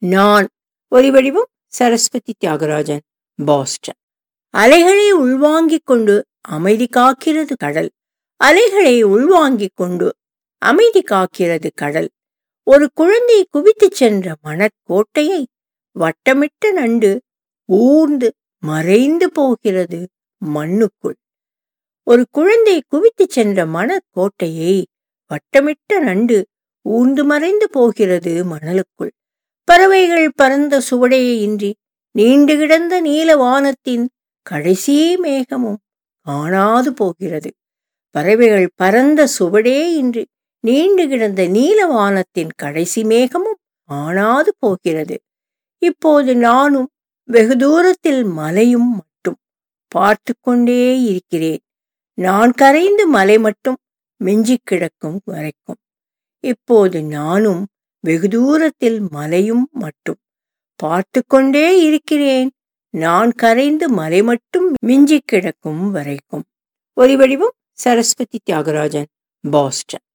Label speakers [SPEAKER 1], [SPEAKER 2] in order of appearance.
[SPEAKER 1] நான் ஒலிவடிவம் சரஸ்வதி தியாகராஜன் பாஸ்டன் அலைகளை உள்வாங்கிக் கொண்டு அமைதி காக்கிறது கடல் அலைகளை உள்வாங்கிக் கொண்டு அமைதி காக்கிறது கடல் ஒரு குழந்தை குவித்துச் சென்ற மணற்கோட்டையை வட்டமிட்ட நண்டு ஊர்ந்து மறைந்து போகிறது மண்ணுக்குள் ஒரு குழந்தை குவித்துச் சென்ற மணற்கோட்டையை வட்டமிட்ட நண்டு ஊர்ந்து மறைந்து போகிறது மணலுக்குள் பறவைகள் பறந்த சுவடையே இன்றி நீண்டு கிடந்த நீல வானத்தின் கடைசி மேகமும் காணாது போகிறது பறவைகள் பறந்த சுவடே இன்றி நீண்டு கிடந்த நீல வானத்தின் கடைசி மேகமும் காணாது போகிறது இப்போது நானும் வெகு தூரத்தில் மலையும் மட்டும் பார்த்து கொண்டே இருக்கிறேன் நான் கரைந்து மலை மட்டும் மிஞ்சிக் கிடக்கும் வரைக்கும் இப்போது நானும் வெகு தூரத்தில் மலையும் மட்டும் பார்த்து கொண்டே இருக்கிறேன் நான் கரைந்து மலை மட்டும் மிஞ்சிக் கிடக்கும் வரைக்கும் ஒலிவடிவம் சரஸ்வதி தியாகராஜன் பாஸ்டன்